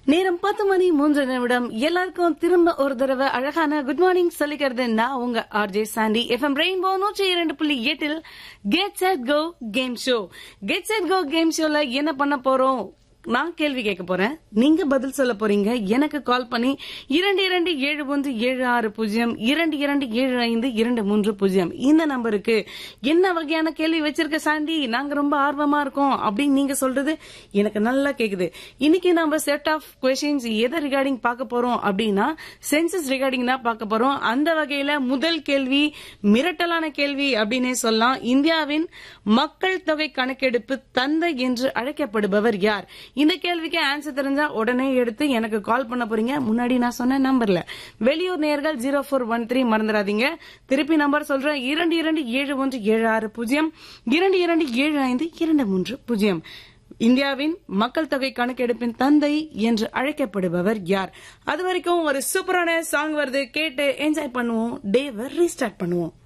நேரம் பத்து மணி மூன்று நிமிடம் எல்லாருக்கும் திரும்ப ஒரு தடவை அழகான குட் மார்னிங் சொல்லிக்கிறது நான் உங்க ஆர்ஜே சாண்டி எஃப்எம் ரெயின்போ நூற்றி இரண்டு புள்ளி எட்டில் get set go game show get set go game ஷோல என்ன பண்ண போறோம் நான் கேள்வி கேட்க போறேன் நீங்க பதில் சொல்ல போறீங்க எனக்கு கால் பண்ணி இரண்டு இரண்டு ஏழு ஒன்று ஏழு ஆறு பூஜ்ஜியம் இரண்டு இரண்டு ஏழு ஐந்து இரண்டு மூன்று பூஜ்ஜியம் இந்த நம்பருக்கு என்ன வகையான கேள்வி வச்சிருக்க சாண்டி நாங்க ரொம்ப ஆர்வமா இருக்கோம் அப்படின்னு நீங்க சொல்றது எனக்கு நல்லா கேக்குது இன்னைக்கு நம்ம செட் ஆஃப் கொஸ்டின்ஸ் எதை ரிகார்டிங் பார்க்க போறோம் அப்படின்னா சென்சஸ் ரிகார்டிங் தான் பார்க்க போறோம் அந்த வகையில முதல் கேள்வி மிரட்டலான கேள்வி அப்படின்னே சொல்லலாம் இந்தியாவின் மக்கள் தொகை கணக்கெடுப்பு தந்தை என்று அழைக்கப்படுபவர் யார் இந்த கேள்விக்கு ஆன்சர் தெரிஞ்சா உடனே எடுத்து எனக்கு கால் பண்ண போறீங்க முன்னாடி நான் சொன்ன நம்பர்ல வெளியூர் நேர்கள் ஜீரோ ஃபோர் ஒன் த்ரீ மறந்துடாதீங்க திருப்பி நம்பர் சொல்றேன் இரண்டு இரண்டு ஏழு ஒன்று ஏழு ஆறு பூஜ்ஜியம் இரண்டு இரண்டு ஏழு ஐந்து இரண்டு மூன்று பூஜ்ஜியம் இந்தியாவின் மக்கள் தொகை கணக்கெடுப்பின் தந்தை என்று அழைக்கப்படுபவர் யார் அது வரைக்கும் ஒரு சூப்பரான சாங் வருது கேட்டு என்ஜாய் பண்ணுவோம் டேவை ரீஸ்டார்ட் பண்ணுவோம்